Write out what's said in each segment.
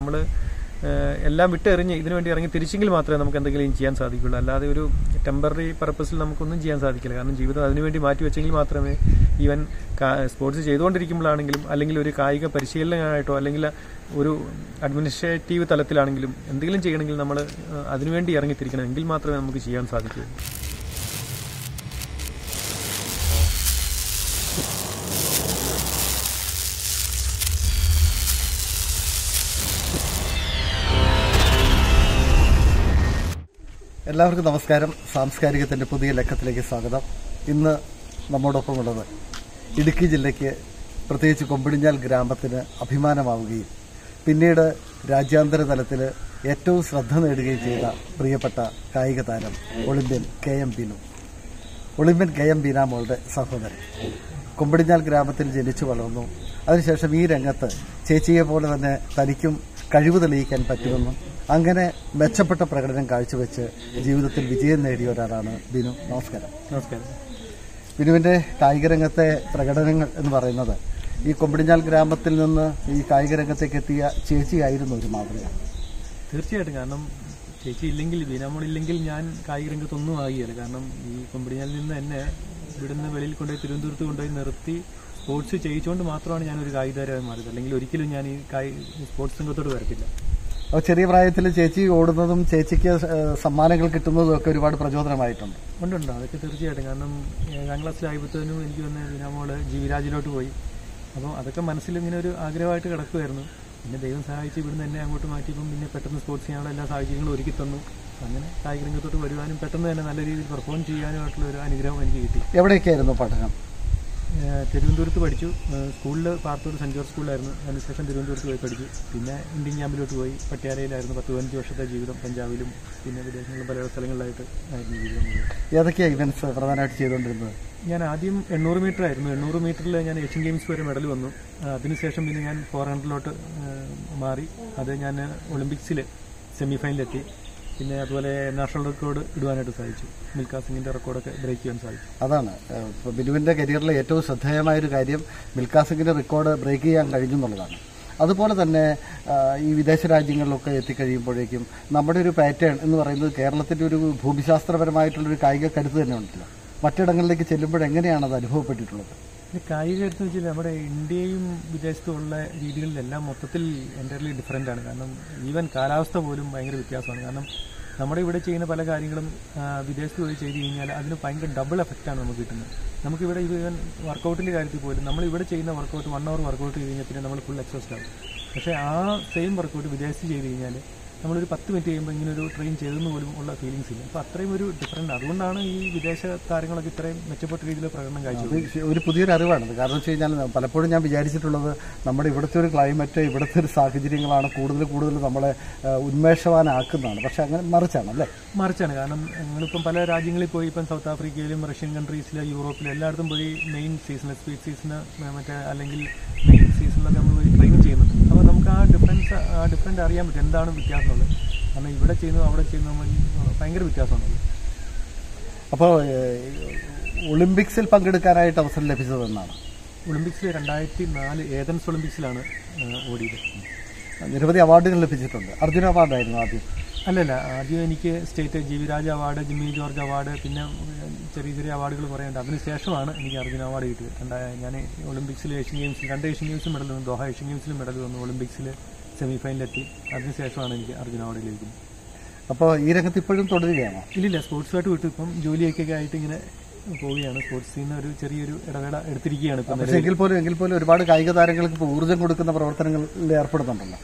നമ്മൾ എല്ലാം വിട്ടെറിഞ്ഞ് ഇതിനു വേണ്ടി ഇറങ്ങി തിരിച്ചെങ്കിൽ മാത്രമേ നമുക്ക് എന്തെങ്കിലും ചെയ്യാൻ സാധിക്കുള്ളൂ അല്ലാതെ ഒരു ടെമ്പററി പർപ്പസിൽ നമുക്കൊന്നും ചെയ്യാൻ സാധിക്കില്ല കാരണം ജീവിതം അതിനുവേണ്ടി മാറ്റി വെച്ചെങ്കിൽ മാത്രമേ ഈവൻ സ്പോർട്സ് ചെയ്തുകൊണ്ടിരിക്കുമ്പോഴാണെങ്കിലും അല്ലെങ്കിൽ ഒരു കായിക പരിശീലനമായിട്ടോ അല്ലെങ്കിൽ ഒരു അഡ്മിനിസ്ട്രേറ്റീവ് തലത്തിലാണെങ്കിലും എന്തെങ്കിലും ചെയ്യണമെങ്കിൽ നമ്മൾ അതിനുവേണ്ടി ഇറങ്ങിത്തിരിക്കണം എങ്കിൽ മാത്രമേ നമുക്ക് ചെയ്യാൻ സാധിക്കൂ എല്ലാവർക്കും നമസ്കാരം സാംസ്കാരികത്തിന്റെ പുതിയ ലക്കത്തിലേക്ക് സ്വാഗതം ഇന്ന് നമ്മോടൊപ്പമുള്ളത് ഇടുക്കി ജില്ലയ്ക്ക് പ്രത്യേകിച്ച് കൊമ്പിടിഞ്ഞാൽ ഗ്രാമത്തിന് അഭിമാനമാവുകയും പിന്നീട് രാജ്യാന്തര തലത്തിൽ ഏറ്റവും ശ്രദ്ധ നേടുകയും ചെയ്ത പ്രിയപ്പെട്ട കായിക താരം olympian K M Binu olympian K M Beena മോളുടെ സഹോദരൻ കൊമ്പിടിഞ്ഞാൽ ഗ്രാമത്തിൽ ജനിച്ചു വളർന്നു അതിനുശേഷം ഈ രംഗത്ത് ചേച്ചിയെ പോലെ തന്നെ തനിക്കും കഴിവ് തെളിയിക്കാൻ പറ്റുമെന്നും അങ്ങനെ മെച്ചപ്പെട്ട പ്രകടനം കാഴ്ചവെച്ച് ജീവിതത്തിൽ വിജയം നേടിയ ഒരാളാണ് ബിനു നമസ്കാരം നമസ്കാരം ബിനുവിന്റെ കായിക രംഗത്തെ പ്രകടനങ്ങൾ എന്ന് പറയുന്നത് ഈ കൊമ്പിടിഞ്ഞാൽ ഗ്രാമത്തിൽ നിന്ന് ഈ കായിക രംഗത്തേക്ക് എത്തിയ ചേച്ചിയായിരുന്നു ഒരു മാതൃക തീർച്ചയായിട്ടും കാരണം ചേച്ചി ഇല്ലെങ്കിൽ ബീനാമോളില്ലെങ്കിൽ ഞാൻ കായിക രംഗത്തൊന്നും ആകിയല്ല കാരണം ഈ കൊമ്പിടിഞ്ഞാൽ നിന്ന് എന്നെ ഇവിടുന്ന് വെളിയിൽ കൊണ്ടുപോയി തിരുവനന്തപുരത്ത് കൊണ്ടുപോയി നിർത്തി സ്പോർട്സ് ചെയ്യിച്ചുകൊണ്ട് മാത്രമാണ് ഞാൻ ഒരു കായിക താരമായി മാറിയത് അല്ലെങ്കിൽ ഒരിക്കലും ഞാൻ ഈ കായി സ്പോർട്സ് രംഗത്തോട് വരത്തില്ല അപ്പോൾ ചെറിയ പ്രായത്തിൽ ചേച്ചി ഓടുന്നതും ചേച്ചിക്ക് ഏഹ്, സമ്മാനങ്ങൾ കിട്ടുന്നതും ഒക്കെ ഒരുപാട് പ്രചോദനമായിട്ടുണ്ട് ഉണ്ടുണ്ട് അതൊക്കെ തീർച്ചയായിട്ടും കാരണം ഏഴാം ക്ലാസ്സിലായപ്പോഴത്തേനും എനിക്ക് വന്ന് ബീനാമോള് ജീവിരാജിലോട്ട് പോയി അപ്പോൾ അതൊക്കെ മനസ്സിൽ ഇങ്ങനെ ഒരു ആഗ്രഹമായിട്ട് കിടക്കുമായിരുന്നു പിന്നെ ദൈവം സഹായിച്ച് ഇവിടുന്ന് എന്നെ അങ്ങോട്ട് മാറ്റിയപ്പം പിന്നെ പെട്ടെന്ന് സ്പോർട്സ് ചെയ്യാനുള്ള എല്ലാ സാഹചര്യങ്ങളും ഒരുക്കി തന്നു അങ്ങനെ കായിക രംഗത്തോട്ട് വരുവാനും പെട്ടെന്ന് തന്നെ നല്ല രീതിയിൽ പെർഫോം ചെയ്യാനുമായിട്ടുള്ള ഒരു അനുഗ്രഹം എനിക്ക് കിട്ടി എവിടെയൊക്കെയായിരുന്നു പഠനം ഏഹ് തിരുവനന്തപുരത്ത് പഠിച്ചു ഏഹ് സ്കൂളിൽ പാർത്തൂർ സെൻറ് ജോർജ് സ്കൂളിലായിരുന്നു അതിനുശേഷം തിരുവനന്തപുരത്ത് പോയി പഠിച്ചു പിന്നെ ഇന്ത്യൻ ക്യാമ്പിലോട്ട് പോയി പട്യാലയിലായിരുന്നു പത്ത് പതിനഞ്ച് വർഷത്തെ ജീവിതം പഞ്ചാബിലും പിന്നെ വിദേശങ്ങളിലും പല സ്ഥലങ്ങളിലായിട്ട് ആയിരുന്നു ജീവിതം മുഴുവൻ ഏതൊക്കെയാണ് ഇവന്റ്സ് പ്രധാനമായിട്ട് ചെയ്തുകൊണ്ടിരുന്നത് ഞാൻ ആദ്യം എണ്ണൂറ് മീറ്റർ ആയിരുന്നു എണ്ണൂറ് മീറ്ററിൽ ഞാൻ ഏഷ്യൻ ഗെയിംസ് വരെ മെഡൽ വന്നു ആ, അതിനുശേഷം പിന്നെ ഞാൻ ഫോർ ഹൺഡ്രഡിലോട്ട് മാറി അത് ഞാൻ ഒളിമ്പിക്സിൽ സെമി ഫൈനലിലെത്തി പിന്നെ അതുപോലെ നാഷണൽ റെക്കോർഡ് ഇടുവാനായിട്ട് സാധിച്ചു മിൽഖാ സിംഗിന്റെ റെക്കോർഡൊക്കെ ബ്രേക്ക് ചെയ്യാൻ സാധിച്ചു അതാണ് ഏഹ്, ഇപ്പൊ ബിനുവിന്റെ കരിയറിലെ ഏറ്റവും ശ്രദ്ധേയമായ ഒരു കാര്യം മിൽഖാ സിംഗിന്റെ റെക്കോർഡ് ബ്രേക്ക് ചെയ്യാൻ കഴിഞ്ഞു എന്നുള്ളതാണ് അതുപോലെ തന്നെ ആ, ഈ വിദേശ രാജ്യങ്ങളിലൊക്കെ എത്തിക്കഴിയുമ്പോഴേക്കും നമ്മുടെ ഒരു പാറ്റേൺ എന്ന് പറയുന്നത് കേരളത്തിന്റെ ഒരു ഭൂമിശാസ്ത്രപരമായിട്ടുള്ളൊരു കായിക കരുത്ത് തന്നെ ഉണ്ടല്ലോ മറ്റിടങ്ങളിലേക്ക് ചെല്ലുമ്പോൾ എങ്ങനെയാണ് അത് അനുഭവപ്പെട്ടിട്ടുള്ളത് ഇത് കായിക എന്ന് വെച്ചാൽ നമ്മുടെ ഇന്ത്യയും വിദേശത്തുമുള്ള രീതികളിലെല്ലാം മൊത്തത്തിൽ എൻ്റർലി ഡിഫറെൻ്റ് ആണ് കാരണം ഈവൻ കാലാവസ്ഥ പോലും ഭയങ്കര വ്യത്യാസമാണ് കാരണം നമ്മുടെ ഇവിടെ ചെയ്യുന്ന പല കാര്യങ്ങളും ആ, വിദേശത്ത് പോയി ചെയ്ത് കഴിഞ്ഞാൽ അതിന് ഭയങ്കര ഡബിൾ എഫക്റ്റാണ് നമുക്ക് കിട്ടുന്നത് നമുക്കിവിടെ ഈവൻ വർക്കൗട്ടിൻ്റെ കാര്യത്തിൽ പോലും നമ്മൾ ഇവിടെ ചെയ്യുന്ന വർക്കൗട്ട് വൺ അവർ വർക്കൗട്ട് ചെയ്ത് കഴിഞ്ഞാൽ പിന്നെ നമ്മൾ ഫുൾ എക്സോസ്റ്റ് ആവും പക്ഷേ ആ സെയിം വർക്കൗട്ട് വിദേശത്ത് ചെയ്ത് കഴിഞ്ഞാൽ നമ്മളൊരു പത്ത് മിനിറ്റ് കഴിയുമ്പോൾ ഇങ്ങനെ ഒരു ട്രെയിൻ ചെയ്തെന്ന് പോലും ഉള്ള ഫീലിങ്സ് ഇല്ല അപ്പോൾ അത്രയും ഒരു ഡിഫറെൻ്റ് അതുകൊണ്ടാണ് ഈ വിദേശ താരങ്ങളൊക്കെ ഇത്രയും മെച്ചപ്പെട്ട രീതിയിൽ പ്രകടനം കാഴ്ചവെക്കുന്നത് ഇത് ഒരു പുതിയൊരു അറിവാണത് കാരണം വെച്ച് കഴിഞ്ഞാൽ പലപ്പോഴും ഞാൻ വിചാരിച്ചിട്ടുള്ളത് നമ്മുടെ ഇവിടുത്തെ ഒരു ക്ലൈമറ്റ് ഇവിടുത്തെ ഒരു സാഹചര്യങ്ങളാണ് കൂടുതൽ കൂടുതൽ നമ്മളെ ആ, ഉന്മേഷവാനാക്കുന്നതാണ് പക്ഷെ അങ്ങനെ മറിച്ചാണ് അല്ലേ മറിച്ചാണ് കാരണം ഞങ്ങളിപ്പം പല രാജ്യങ്ങളിൽ പോയി ഇപ്പം സൗത്ത് ആഫ്രിക്കയിലും റഷ്യൻ കൺട്രീസിലും യൂറോപ്പിലും എല്ലായിടത്തും പോയി മെയിൻ സീസണിൽ സ്പീഡ് സീസണ് മറ്റേ അല്ലെങ്കിൽ മെയിൻ സീസണിലൊക്കെ നമ്മൾ പോയി ട്രെയിൻ ചെയ്യുന്നുണ്ട് അപ്പോൾ നമുക്ക് ആ ഡിഫറൻസ് ആ ഡിഫറൻറ്റ് അറിയാൻ പറ്റും എന്താണ് വ്യത്യാസം ഉള്ളത് കാരണം ഇവിടെ ചെയ്യുന്നു അവിടെ ചെയ്യുന്നു നമ്മൾ ഭയങ്കര വ്യത്യാസമാണ് അപ്പോൾ ഒളിമ്പിക്സിൽ പങ്കെടുക്കാനായിട്ട് അവസരം ലഭിച്ചതെന്നാണ് ഒളിമ്പിക്സിൽ രണ്ടായിരത്തി നാല് ഏതൻസ് ഒളിമ്പിക്സിലാണ് ആ, ഓടിയത് നിരവധി അവാർഡുകൾ ലഭിച്ചിട്ടുണ്ട് അർജുന അവാർഡായിരുന്നു ആദ്യം അല്ലല്ല ആദ്യം എനിക്ക് state G V Raja award Jimmy George award പിന്നെ ഉം, ചെറിയ ചെറിയ അവാർഡുകൾ പറയുന്നുണ്ട് അതിനുശേഷമാണ് എനിക്ക് അർജുന അവാർഡ് കിട്ടിയത് രണ്ടാ ഞാൻ ഒളിമ്പിക്സിൽ ഏഷ്യൻ ഗെയിംസിൽ രണ്ട് ഏഷ്യൻ ഗെയിംസിൽ മെഡൽ വന്നു ദോഹ ഏഷ്യൻ ഗെയിംസിൽ മെഡൽ വന്നു ഒളിമ്പിക്സിൽ സെമി ഫൈനലിലെത്തി അതിനുശേഷമാണ് എനിക്ക് അർജുന അവാർഡ് ലഭിക്കുന്നത് അപ്പോൾ ഈ രംഗത്ത് ഇപ്പോഴും തുടരുകയാണോ ഇല്ലില്ല സ്പോർട്സുമായിട്ട് വിട്ടു ഇപ്പം ജോലിയൊക്കെ ആയിട്ട് ഇങ്ങനെ പോവുകയാണ് സ്പോർട്സിൽ നിന്ന് ഒരു ചെറിയൊരു ഇടവേള എടുത്തിരിക്കുകയാണ് ഇപ്പം പക്ഷേ എങ്കിൽ പോലും എങ്കിൽ പോലും ഒരുപാട് കായിക താരങ്ങൾക്ക് ഇപ്പോൾ ഊർജ്ജം കൊടുക്കുന്ന പ്രവർത്തനങ്ങളിൽ ഏർപ്പെടുന്നുണ്ടല്ലോ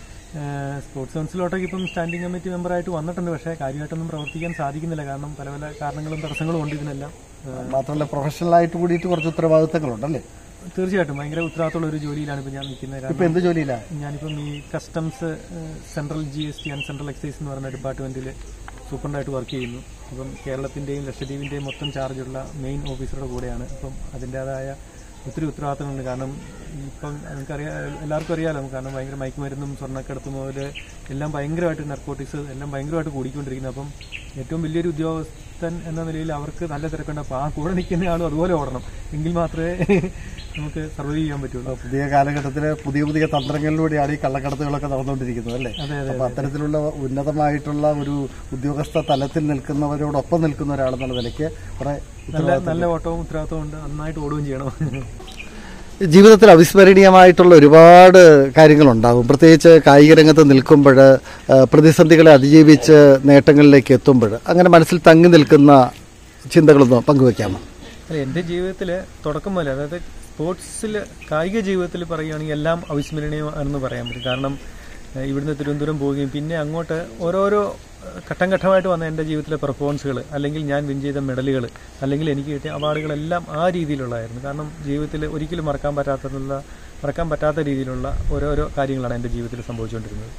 ഏഹ് സ്പോർട്സ് കൗൺസിലോട്ടൊക്കെ ഇപ്പം സ്റ്റാൻഡിംഗ് കമ്മിറ്റി മെമ്പറായിട്ട് വന്നിട്ടുണ്ട് പക്ഷേ കാര്യമായിട്ടൊന്നും പ്രവർത്തിക്കാൻ സാധിക്കുന്നില്ല കാരണം പല പല കാരണങ്ങളും തടസ്സങ്ങളും ഉണ്ട് ഇതിനെല്ലാം ഏഹ് മാത്രമല്ല പ്രൊഫഷണലായിട്ട് കൂടിയിട്ട് കുറച്ച് ഉത്തരവാദിത്തങ്ങളുണ്ടല്ലേ തീർച്ചയായിട്ടും ഭയങ്കര ഉത്തരവാദിത്തമുള്ള ഒരു ജോലിയിലാണ് ഇപ്പം ഞാൻ നിൽക്കുന്നത് ഇപ്പൊ കാരണം എന്ത് ജോലിയിലാണ് ഞാനിപ്പം ഈ customs central G S T and central excise എന്ന് പറയുന്ന ഡിപ്പാർട്ട്മെന്റിൽ സൂപ്രണ്ടായിട്ട് വർക്ക് ചെയ്യുന്നു അപ്പം കേരളത്തിന്റെയും ലക്ഷദ്വീപിന്റെയും മൊത്തം ചാർജുള്ള മെയിൻ ഓഫീസറുടെ കൂടെയാണ് അപ്പം അതിൻ്റെതായ ഒത്തിരി ഉത്തരവാദിത്തങ്ങളുണ്ട് കാരണം ഇപ്പം നമുക്കറിയാം എല്ലാവർക്കും അറിയാലോ കാരണം ഭയങ്കര മയക്കുമരുന്നും സ്വർണ്ണക്കടത്തും മുതൽ എല്ലാം ഭയങ്കരമായിട്ട് നർക്കോട്ടിക്സ് എല്ലാം ഭയങ്കരമായിട്ട് കൂടിക്കൊണ്ടിരിക്കുന്നത് അപ്പം ഏറ്റവും വലിയൊരു ഉദ്യോഗ ഒരുത്തൻ എന്ന നിലയിൽ അവർക്ക് നല്ല തിരക്കുണ്ട് അപ്പോൾ ആ കൂടെ നിൽക്കുന്ന ആളും അതുപോലെ ഓടണം എങ്കിൽ മാത്രമേ നമുക്ക് സർവൈവ് ചെയ്യാൻ പറ്റുള്ളൂ പുതിയ കാലഘട്ടത്തിൽ പുതിയ പുതിയ തന്ത്രങ്ങളിലൂടെയാണ് ഈ കള്ളക്കടത്തുകളൊക്കെ നടന്നുകൊണ്ടിരിക്കുന്നത് അല്ലേ അതെ അതെ അപ്പൊ അത്തരത്തിലുള്ള ഉന്നതമായിട്ടുള്ള ഒരു ഉദ്യോഗസ്ഥ തലത്തിൽ നിൽക്കുന്നവരോടൊപ്പം നിൽക്കുന്ന ഒരാളെന്നുള്ള നിലയ്ക്ക് കുറെ നല്ല നല്ല ഓട്ടവും ഉത്തരവാദിത്തവും ഉണ്ട് നന്നായിട്ട് ഓടുകയും ചെയ്യണം ജീവിതത്തിൽ അവിസ്മരണീയമായിട്ടുള്ള ഒരുപാട് കാര്യങ്ങളുണ്ടാകും പ്രത്യേകിച്ച് കായിക രംഗത്ത് നിൽക്കുമ്പോൾ പ്രതിസന്ധികളെ അതിജീവിച്ച് നേട്ടങ്ങളിലേക്ക് എത്തുമ്പോൾ അങ്ങനെ മനസ്സിൽ തങ്ങി നിൽക്കുന്ന ചിന്തകളൊന്ന് പങ്കുവെക്കാമോ അല്ല എൻ്റെ ജീവിതത്തിൽ തുടക്കം മുതലേ അതായത് സ്പോർട്സിൽ കായിക ജീവിതത്തിൽ പറയുകയാണെങ്കിൽ എല്ലാം അവിസ്മരണീയമാണെന്ന് പറയാൻ പറ്റും കാരണം ഏഹ്, ഇവിടുന്ന് തിരുവനന്തപുരം പോവുകയും പിന്നെ അങ്ങോട്ട് ഓരോരോ ഏഹ്, ഘട്ടം ഘട്ടമായിട്ട് വന്ന എൻ്റെ ജീവിതത്തിലെ പെർഫോമൻസുകൾ അല്ലെങ്കിൽ ഞാൻ വിൻ ചെയ്ത മെഡലുകൾ അല്ലെങ്കിൽ എനിക്ക് കിട്ടിയ അവാർഡുകളെല്ലാം ആ രീതിയിലുള്ളതായിരുന്നു കാരണം ജീവിതത്തിൽ ഒരിക്കലും മറക്കാൻ പറ്റാത്തുള്ള മറക്കാൻ പറ്റാത്ത രീതിയിലുള്ള ഓരോരോ കാര്യങ്ങളാണ് എൻ്റെ ജീവിതത്തിൽ സംഭവിച്ചുകൊണ്ടിരുന്നത്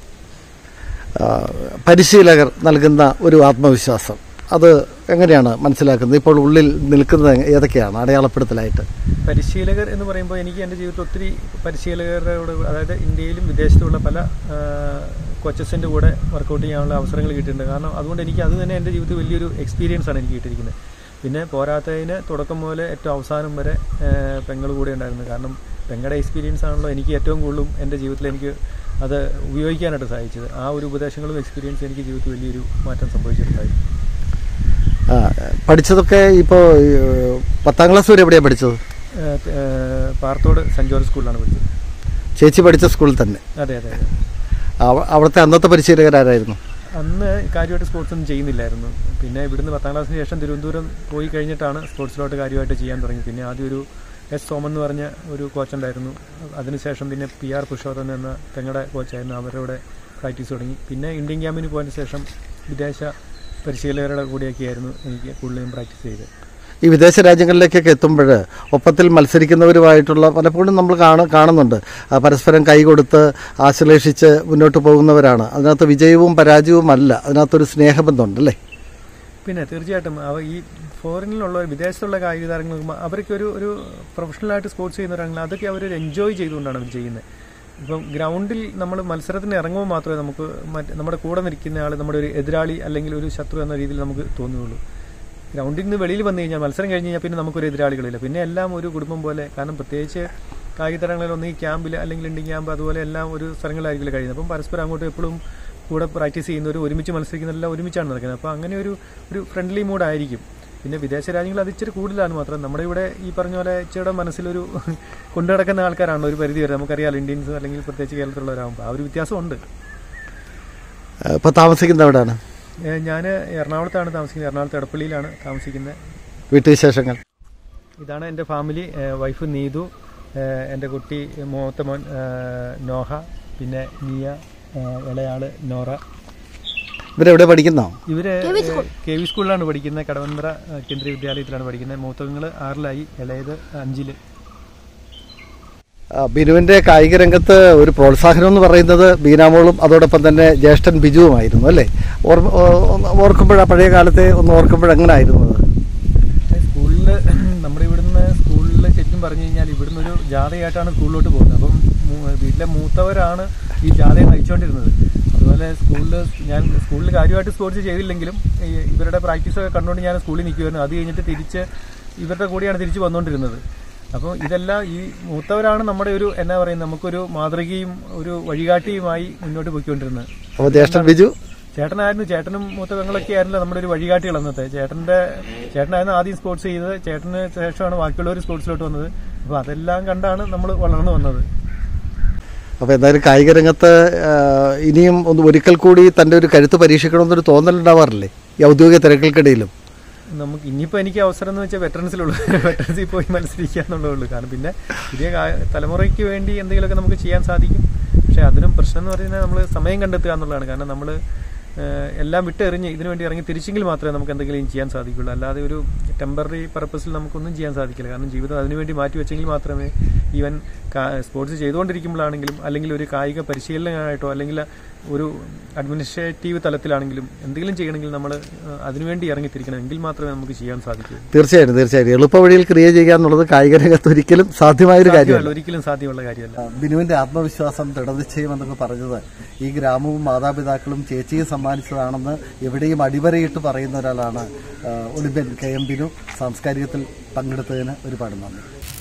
ആ, പരിശീലകർ നൽകുന്ന ഒരു ആത്മവിശ്വാസം അത് എങ്ങനെയാണ് മനസ്സിലാക്കുന്നത് ഇപ്പോൾ ഉള്ളിൽ നിൽക്കുന്നത് ഏതൊക്കെയാണ് അടയാളപ്പെടുത്തലായിട്ട് പരിശീലകർ എന്ന് പറയുമ്പോൾ എനിക്ക് എൻ്റെ ജീവിതത്തിൽ ഒത്തിരി പരിശീലകരോട് അതായത് ഇന്ത്യയിലും വിദേശത്തുമുള്ള പല കോച്ചസിൻ്റെ കൂടെ വർക്കൗട്ട് ചെയ്യാനുള്ള അവസരങ്ങൾ കിട്ടിയിട്ടുണ്ട് കാരണം അതുകൊണ്ട് എനിക്ക് അത് തന്നെ എൻ്റെ ജീവിതത്തിൽ വലിയൊരു എക്സ്പീരിയൻസ് ആണ് എനിക്ക് കിട്ടിയിരിക്കുന്നത് പിന്നെ പോരാത്തതിന് തുടക്കം മുതൽ ഏറ്റവും അവസാനം വരെ പെങ്ങൾ കൂടെ ഉണ്ടായിരുന്നു കാരണം പെങ്ങളുടെ എക്സ്പീരിയൻസ് ആണല്ലോ എനിക്ക് ഏറ്റവും കൂടുതലും എൻ്റെ ജീവിതത്തിൽ എനിക്ക് അത് ഉപയോഗിക്കാനായിട്ട് സാധിച്ചത് ആ ഒരു ഉപദേശങ്ങളും എക്സ്പീരിയൻസ് എനിക്ക് ജീവിതത്തിൽ വലിയൊരു മാറ്റം സംഭവിച്ചിട്ടുണ്ടായി ആ, പഠിച്ചതൊക്കെ ഇപ്പോൾ പത്താം ക്ലാസ് വരെ എവിടെയാണ് പഠിച്ചത് ഏഹ്, ഏഹ്, പാർത്തോട് സെൻറ് ജോർജ് സ്കൂളിലാണ് പഠിച്ചത് ചേച്ചി പഠിച്ച സ്കൂളിൽ തന്നെ അതെ അതെ അതെ അവ- അവിടുത്തെ അന്നത്തെ പരിശീലകരാരായിരുന്നു അന്ന് കാര്യമായിട്ട് സ്പോർട്സ് ഒന്നും ചെയ്യുന്നില്ലായിരുന്നു പിന്നെ ഇവിടുന്ന് പത്താം ക്ലാസ്സിന് ശേഷം തിരുവനന്തപുരം പോയി കഴിഞ്ഞിട്ടാണ് സ്പോർട്സിലോട്ട് കാര്യമായിട്ട് ചെയ്യാൻ തുടങ്ങി പിന്നെ ആദ്യം ഒരു എസ് സോമൻ എന്ന് പറഞ്ഞ ഒരു കോച്ചുണ്ടായിരുന്നു അതിനുശേഷം പിന്നെ പി ആർ പുരുഷോത്തമൻ എന്ന പെങ്ങളുടെ കോച്ചായിരുന്നു അവരുടെ പ്രാക്ടീസ് തുടങ്ങി പിന്നെ ഇന്ത്യൻ ക്യാമ്പിന് പോയതിന് ശേഷം വിദേശ പരിശീലകരുടെ കൂടെയൊക്കെ ആയിരുന്നു എനിക്ക് കൂടുതലും പ്രാക്ടീസ് ചെയ്തത് ഈ വിദേശ രാജ്യങ്ങളിലേക്കൊക്കെ എത്തുമ്പോൾ ഒപ്പത്തിൽ മത്സരിക്കുന്നവരുമായിട്ടുള്ള പലപ്പോഴും നമ്മൾ കാണ കാണുന്നുണ്ട് ആ, പരസ്പരം കൈകൊടുത്ത് ആശ്ലേഷിച്ച് മുന്നോട്ട് പോകുന്നവരാണ് അതിനകത്ത് വിജയവും പരാജയവും അല്ല അതിനകത്തൊരു സ്നേഹബന്ധമുണ്ട് അല്ലേ പിന്നെ തീർച്ചയായിട്ടും അവ ഈ ഫോറിനിലുള്ള വിദേശത്തുള്ള കായിക താരങ്ങൾ നോക്കുമ്പോൾ അവർക്ക് ഒരു ഒരു പ്രൊഫഷണലായിട്ട് സ്പോർട്സ് ചെയ്യുന്നവരാണെങ്കിൽ അതൊക്കെ അവർ എൻജോയ് ചെയ്തുകൊണ്ടാണ് അവർ ചെയ്യുന്നത് ഇപ്പം ഗ്രൗണ്ടിൽ നമ്മൾ മത്സരത്തിന് ഇറങ്ങുമ്പോൾ മാത്രമേ നമുക്ക് മറ്റ് നമ്മുടെ കൂടെ നിൽക്കുന്ന ആൾ നമ്മുടെ ഒരു എതിരാളി അല്ലെങ്കിൽ ഒരു ശത്രു എന്ന രീതിയിൽ നമുക്ക് തോന്നുകയുള്ളൂ ഗ്രൗണ്ടിൽ നിന്ന് വെളിയിൽ വന്നു കഴിഞ്ഞാൽ മത്സരം കഴിഞ്ഞ് കഴിഞ്ഞാൽ പിന്നെ നമുക്കൊരു എതിരാളികളില്ല പിന്നെ എല്ലാം ഒരു കുടുംബം പോലെ കാരണം പ്രത്യേകിച്ച് കായിക താരങ്ങളിൽ ഒന്ന് ഈ ക്യാമ്പിൽ അല്ലെങ്കിൽ ഇന്ത്യൻ ക്യാമ്പ് അതുപോലെ എല്ലാം ഒരു സ്ഥലങ്ങളിലായിരിക്കില്ല കഴിയുന്നത് അപ്പം പരസ്പരം അങ്ങോട്ടും എപ്പോഴും കൂടെ പ്രാക്ടീസ് ചെയ്യുന്നവർ ഒരുമിച്ച് മത്സരിക്കുന്നതെല്ലാം ഒരുമിച്ചാണ് നടക്കുന്നത് അപ്പോൾ അങ്ങനെ ഒരു ഒരു ഫ്രണ്ട്ലി മൂഡായിരിക്കും പിന്നെ വിദേശ രാജ്യങ്ങൾ അത് ഇച്ചിരി കൂടുതലാണ് മാത്രം നമ്മുടെ ഇവിടെ ഈ പറഞ്ഞ പോലെ ഇച്ചിരിയുടെ മനസ്സിലൊരു കൊണ്ടു നടക്കുന്ന ആൾക്കാരാണ് ഒരു പരിധി വരെ നമുക്കറിയാം ഇന്ത്യൻസ് അല്ലെങ്കിൽ പ്രത്യേകിച്ച് കേരളത്തിലുള്ളവരാകുമ്പോൾ ആ ഒരു വ്യത്യാസമുണ്ട് ഇപ്പോൾ താമസിക്കുന്നത് എവിടെയാണ് ഞാൻ എറണാകുളത്താണ് താമസിക്കുന്നത് എറണാകുളത്ത് എടപ്പള്ളിയിലാണ് താമസിക്കുന്നത് വീട്ടുവിശേഷങ്ങൾ ഇതാണ് എൻ്റെ ഫാമിലി ഏഹ് വൈഫ് നീതു ഏഹ് എൻ്റെ കുട്ടി മൂത്ത മോൻ ഏഹ് നോഹ പിന്നെ നിയ ഏഹ് ഇളയാള് നോറ ഇവരെവിടെ പഠിക്കുന്നോ ഇവര് കെ വി സ്കൂളിലാണ് പഠിക്കുന്നത് കടവന്ത്ര ഏഹ് കേന്ദ്രീയ വിദ്യാലയത്തിലാണ് പഠിക്കുന്നത് മൂത്തങ്ങൾ ആറിലായി ഇളയത് അഞ്ചില് ആ, ബിനുവിന്റെ കായിക രംഗത്ത് ഒരു പ്രോത്സാഹനം എന്ന് പറയുന്നത് ബീനാമോളും അതോടൊപ്പം തന്നെ ജ്യേഷ്ഠൻ ബിജുവുമായിരുന്നു അല്ലേ ഓർമ്മ ഓ- ഓർക്കുമ്പോഴാ പഴയ കാലത്തെ ഒന്ന് ഓർക്കുമ്പോൾ എങ്ങനെയായിരുന്നു അത് സ്കൂളിൽ നമ്മുടെ ഇവിടുന്ന് സ്കൂളിൽ ശരിക്കും പറഞ്ഞു കഴിഞ്ഞാൽ ഇവിടുന്ന് ഒരു ജാഥയായിട്ടാണ് സ്കൂളിലോട്ട് പോകുന്നത് അപ്പം മൂ- വീട്ടിലെ മൂത്തവരാണ് ഈ ജാഥയെ നയിച്ചുകൊണ്ടിരുന്നത് അതുപോലെ സ്കൂളിൽ ഞാൻ സ്കൂളിൽ കാര്യമായിട്ട് സ്പോർട്സ് ചെയ്തില്ലെങ്കിലും ഈ ഇവരുടെ പ്രാക്ടീസ് ഒക്കെ കണ്ടുകൊണ്ട് ഞാൻ സ്കൂളിൽ നിൽക്കുമായിരുന്നു അത് കഴിഞ്ഞിട്ട് തിരിച്ച് ഇവരുടെ കൂടെയാണ് തിരിച്ച് വന്നുകൊണ്ടിരുന്നത് അപ്പോൾ ഇതെല്ലാം ഈ മൂത്തവരാണ് നമ്മുടെ ഒരു എന്നാ പറയുന്നത് നമുക്കൊരു മാതൃകയും ഒരു വഴികാട്ടിയുമായി മുന്നോട്ട് പോയിക്കൊണ്ടിരുന്നത് അപ്പോൾ ജ്യേഷ്ഠൻ ബിജു ചേട്ടനായിരുന്നു ചേട്ടനും മൂത്ത പെങ്ങളൊക്കെ ആയിരുന്നല്ലോ നമ്മുടെ ഒരു വഴികാട്ടികൾ അന്നത്തെ ചേട്ടന്റെ ചേട്ടനായിരുന്നു ആദ്യം സ്പോർട്സ് ചെയ്തത് ചേട്ടന് ശേഷമാണ് ബാക്കിയുള്ളവർ സ്പോർട്സിലോട്ട് വന്നത് അപ്പൊ അതെല്ലാം കണ്ടാണ് നമ്മൾ വളർന്നു വന്നത് അപ്പോൾ എന്തായാലും കായിക രംഗത്ത് ആ, ഇനിയും ഒന്ന് ഒരിക്കൽ കൂടി തൻ്റെ ഒരു കരുത്ത് പരീക്ഷിക്കണമെന്നൊരു തോന്നലുണ്ടാവാറില്ലേ ഈ ഔദ്യോഗിക തിരക്കൾക്കിടയിലും നമുക്ക് ഇനിയിപ്പോൾ എനിക്ക് അവസരം എന്ന് വെച്ചാൽ വെറ്ററൻസിലുള്ളൂ വെറ്ററൻസിൽ പോയി മത്സരിക്കുക എന്നുള്ളേ ഉള്ളൂ കാരണം പിന്നെ പുതിയ കാ- തലമുറയ്ക്ക് വേണ്ടി എന്തെങ്കിലുമൊക്കെ നമുക്ക് ചെയ്യാൻ സാധിക്കും പക്ഷേ അതിനും പ്രശ്നം എന്ന് പറയുന്നത് നമ്മൾ സമയം കണ്ടെത്തുക എന്നുള്ളതാണ് കാരണം നമ്മൾ എല്ലാം വിട്ടെറിഞ്ഞ് ഇതിനു വേണ്ടി ഇറങ്ങി തിരിച്ചെങ്കിൽ മാത്രമേ നമുക്ക് എന്തെങ്കിലും ചെയ്യാൻ സാധിക്കുള്ളൂ അല്ലാതെ ഒരു ടെമ്പററി പർപ്പസിൽ നമുക്കൊന്നും ചെയ്യാൻ സാധിക്കില്ല കാരണം ജീവിതം അതിനുവേണ്ടി മാറ്റി വെച്ചെങ്കിൽ മാത്രമേ ഈവൻ സ്പോർട്സ് ചെയ്തുകൊണ്ടിരിക്കുമ്പോഴാണെങ്കിലും അല്ലെങ്കിൽ ഒരു കായിക പരിശീലനമായിട്ടോ അല്ലെങ്കിൽ ഒരു അഡ്മിനിസ്ട്രേറ്റീവ് തലത്തിലാണെങ്കിലും എന്തെങ്കിലും ചെയ്യണമെങ്കിൽ നമ്മൾ അതിനുവേണ്ടി ഇറങ്ങിത്തിരിക്കണം എങ്കിൽ മാത്രമേ നമുക്ക് ചെയ്യാൻ സാധിക്കൂ തീർച്ചയായും തീർച്ചയായും എളുപ്പ വഴിയിൽ ക്രിയ ചെയ്യുക എന്നുള്ളത് കായിക രംഗത്ത് ഒരിക്കലും സാധ്യമായൊരു കാര്യമല്ല സാധ്യമല്ല, ഒരിക്കലും സാധ്യമുള്ള കാര്യമല്ല ആ, ബിനുവിന്റെ ആത്മവിശ്വാസം ദൃഢനിശ്ചയം എന്നൊക്കെ പറഞ്ഞത് ഈ ഗ്രാമവും മാതാപിതാക്കളും ചേച്ചിയും സമ്മാനിച്ചതാണെന്ന് എവിടെയും അടിവരയിട്ട് പറയുന്ന ഒരാളാണ് ആ, ഒളിമ്പ്യൻ കെ എം ബിനു സാംസ്കാരികത്തിൽ പങ്കെടുത്തതിന് ഒരുപാട് നന്ദി